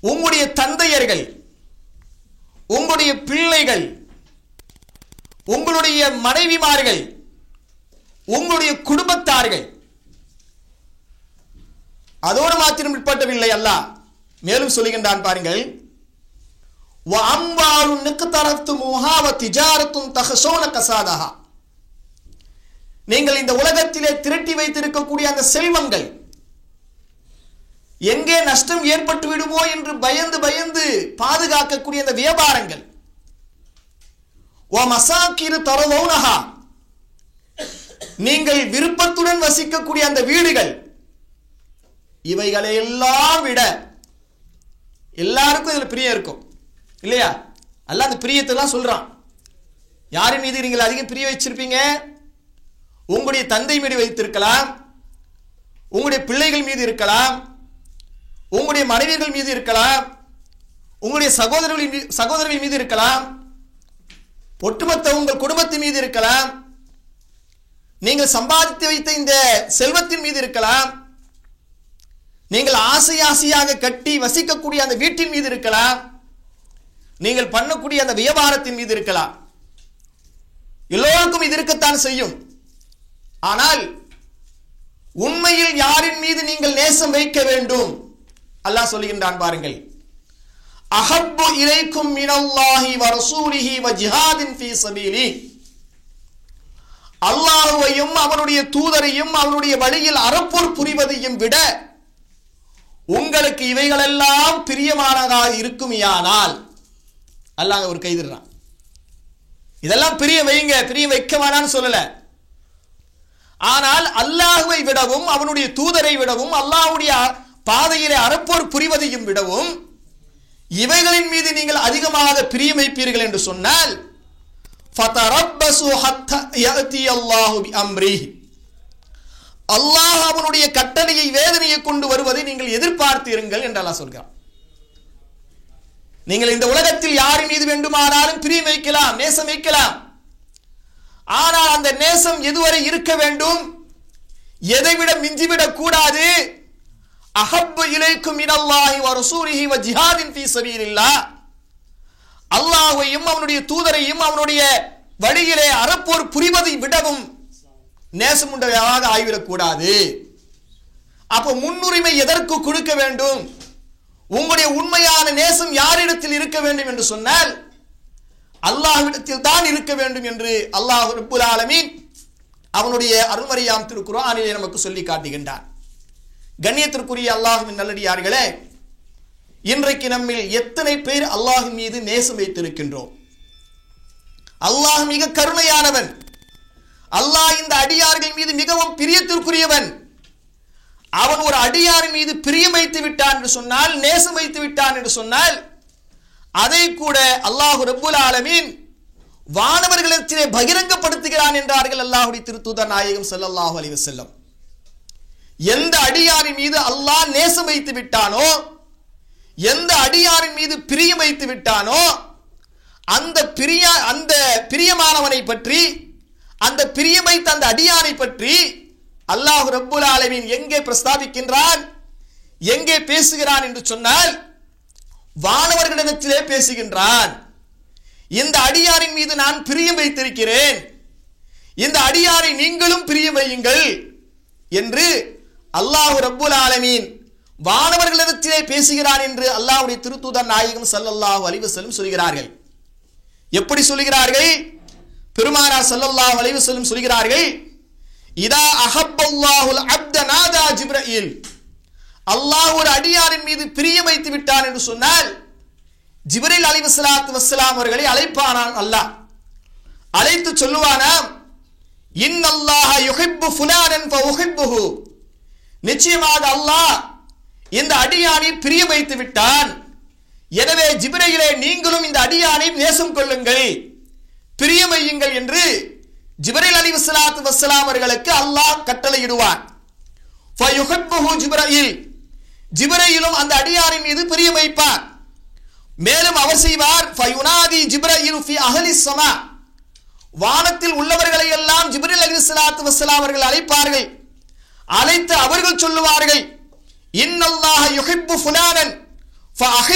உங்களுடைய தந்தையர்கள் உங்களுடைய பிள்ளைகள் உங்களுடைய மனைவிமார்கள் உங்களுடைய குடும்பத்தார்கள் அதோடு மாத்திரம் உட்பட்டவில்லை அல்லாஹ் மேலும் சொல்லுகின்றான் பாருங்கள் وَأَمْوَالٌ نِقْتَرَفْتُمُوهَا وَتِجَارَةٌ تَخْشَوْنَ كَسَادَهَا நீங்கள் இந்த உலகத்திலே திரட்டி வைத்திருக்கக்கூடிய அந்த செல்வங்கள் எங்கே நஷ்டம் ஏற்பட்டு விடுமோ என்று பயந்து பயந்து பாதுகாக்கக்கூடிய அந்த வியாபாரங்கள் ஓ மசாக்கிரு தரதௌனஹா நீங்கள் விருப்பத்துடன் வசிக்கக்கூடிய அந்த வீடுகள் இவைகளை எல்லாம் விட எல்லாருக்கும் இதுல பிரியம் இருக்கும் இல்லையா அல்ல அந்த பிரியத்தெல்லாம் சொல்றான் யாரின் மீது நீங்கள் அதிகம் பிரிய வச்சிருப்பீங்க உங்களுடைய தந்தை மீது வைத்திருக்கலாம் உங்களுடைய பிள்ளைகள் மீது இருக்கலாம் உங்களுடைய மனைவிகள் மீது இருக்கலாம் உங்களுடைய சகோதரர்கள் மீ- சகோதரர்கள் மீது இருக்கலாம் ஒட்டுமொத்த உங்கள் குடும்பத்தின் மீது இருக்கலாம் நீங்கள் சம்பாதித்து வைத்த இந்த செல்வத்தின் மீது இருக்கலாம் நீங்கள் ஆசை ஆசையாக கட்டி வசிக்கக்கூடிய அந்த வீட்டின் மீது இருக்கலாம் நீங்கள் பண்ணக்கூடிய அந்த வியாபாரத்தின் மீது இருக்கலாம் எல்லோருக்கும் இது இருக்கத்தான் செய்யும் ஆனால் உண்மையில் யாரின் மீது நீங்கள் நேசம் வைக்க வேண்டும் அல்லாஹ் சொல்லுகின்றான் பாருங்கள் அஹப்பு இலைக்கும் மினல்லாஹி வ ரசூலிஹி வ ஜிஹாதின் ஃபீ சபீலி அல்லாஹுவையும் அவனுடைய தூதரையும் அவனுடைய வழியில் அறப்போர் புரிவதையும் விட உங்களுக்கு இவைகளெல்லாம் பிரியமானதாக இருக்குமையானால் அல்லாஹ் ஒரு கைதிடுறான் இதெல்லாம் பிரிய வைங்க பிரிய வைக்க வேணான்னு சொல்லல ஆனால் அல்லாஹுவை விடவும் அவனுடைய தூதரை விடவும் அல்லாஹ்வுடைய பாதையிலே அறப்போர் புரிவதையும் விடவும் இவைகளின் மீது நீங்கள் அதிகமாக பிரியம் வைப்பீர்கள் என்று சொன்னால் ஃபதரப்பசு ஹத்த யஅதி அல்லாஹு பிஅம்ரிஹி அல்லாஹ் அவனுடைய கட்டளையை வேதனையை கொண்டு வருவதை நீங்கள் எதிர்பார்த்து இருங்கள் என்று அல்லாஹ் சொல்கிறான் நீங்கள் இந்த உலகத்தில் யாரின் மீது வேண்டுமானாலும் பிரியம் வைக்கலாம் நேசம் வைக்கலாம் ஆனால் அந்த நேசம் எதுவரை இருக்க வேண்டும் எதைவிட மிஞ்சிவிடக் கூடாது அஹப்பு இலைக்கும் இனல்லாஹி வ ரசூலிஹி வ ஜிஹாதின் ஃபீ சபீலில்லாஹ் அல்லாஹ்வையும் அவனுடைய தூதரையும் அவனுடைய வழியிலே அறப்போர் புரிவதை விடவும் நேசம் உண்டவையாக ஆகிவிடக்கூடாது அப்போ முன்னுரிமை எதற்கு கொடுக்க வேண்டும் உங்களுடைய உண்மையான நேசம் யாரிடத்தில் இருக்க வேண்டும் என்று சொன்னால் அல்லாஹ்விடத்தில் தான் இருக்க வேண்டும் என்று அல்லாஹ் ரப்புல் ஆலமீன் அவனுடைய அருள்மறையாம் திருக்குறானிலே நமக்கு சொல்லி காட்டுகின்றான் கண்ணியத்திற்குரிய அல்லாஹுவின் நல்லடியார்களே இன்றைக்கு நம்மில் எத்தனை பேர் அல்லாஹின் மீது நேசம் வைத்திருக்கின்றோம் அல்லாஹ் மிக கருணையானவன் அல்லாஹ் இந்த அடியார்கள் மீது மிகவும் பிரியத்திற்குரியவன் அவன் ஒரு அடியாரின் மீது பிரியம் வைத்து விட்டான் என்று சொன்னால் நேசம் வைத்து விட்டான் என்று சொன்னால் அதை கூட அல்லாஹு ரப்புல் ஆலமீன் வானவர்களிடத்திலே பகிரங்கப்படுத்துகிறான் என்றார்கள் அல்லாஹுடைய திருத்தூதர் நாயகம் ஸல்லல்லாஹு அலைஹி வஸல்லம் எந்த அடியாரின் மீது அல்லாஹ் நேசம் வைத்து விட்டானோ எந்த அடியாரின் மீது பிரியம் வைத்து விட்டானோ அந்த பிரிய அந்த பிரியமானவனை பற்றி அந்த பிரியம் வைத்த அந்த அடியானை பற்றி அல்லாஹ் ரப்புல் ஆலமீன் எங்கே பிரஸ்தாபிக்கின்றான் எங்கே பேசுகிறான் என்று சொன்னால் வானவர்களிடத்திலே பேசுகின்றான் இந்த அடியாரின் மீது நான் பிரியம் வைத்திருக்கிறேன் இந்த அடியாரை நீங்களும் பிரியம் வையுங்கள் என்று அல்லாஹ் ரப்புல் ஆலமீன் வானவர்களிடத்திலே பேசுகிறான் என்று அல்லாஹ்வுடைய திருத்தூதர் நாயகம் ஸல்லல்லாஹு அலைஹி வஸல்லம் சொல்கிறார்கள் எப்படி சொல்கிறார்கள் பெருமானார் ஸல்லல்லாஹு அலைஹி வஸல்லம் சொல்கிறார்கள் இதா அஹப்பல்லாஹுல் அப்த நாதா ஜிப்ரீல் அல்லாஹ் ஒரு அடியாரின் மீது பிரியம் வைத்து விட்டான் என்று சொன்னால் ஜிப்ரீல் அலைஹிஸ்ஸலாத்து வஸ்ஸலாம் அவர்களை அழைப்பானான் அல்லாஹ் அழைத்து சொல்லுவானாம் இன்னல்லாஹ யுஹிப்பு ஃபுலானன் ஃபஉஹிப்புஹு நிச்சயமாக அல்லாஹ் இந்த அடியானை பிரிய வைத்து விட்டான் எனவே ஜிப்ரையிலே நீங்களும் இந்த அடியானை நேசம் கொள்ளுங்கள் பிரியமையுங்கள் என்று ஜிப்ரைல் அலி வஸ்லாத்து வஸ்ஸலாம் அவர்களுக்கு அல்லாஹ் கட்டளையிடுவான் ஃபயுஹிப்புஹு ஜிப்ரையில் ஜிப்ரையிலும் அந்த அடியாரின் மீது பிரிய வைப்பார் மேலும் அவர் செய்வார் ஃபயுனாதி ஜிப்ரையில் ஃபி அஹலி ஸமா வானத்தில் உள்ளவர்களை எல்லாம் ஜிப்ரில் அலி ஸலாத்து வஸ்ஸலாம் அவர்கள் அழைப்பார்கள் அழைத்து அவர்கள் சொல்லுவார்கள் இன்னல்லாஹ யுஹிப்பு ஃபுலானன் ஃபஅஹி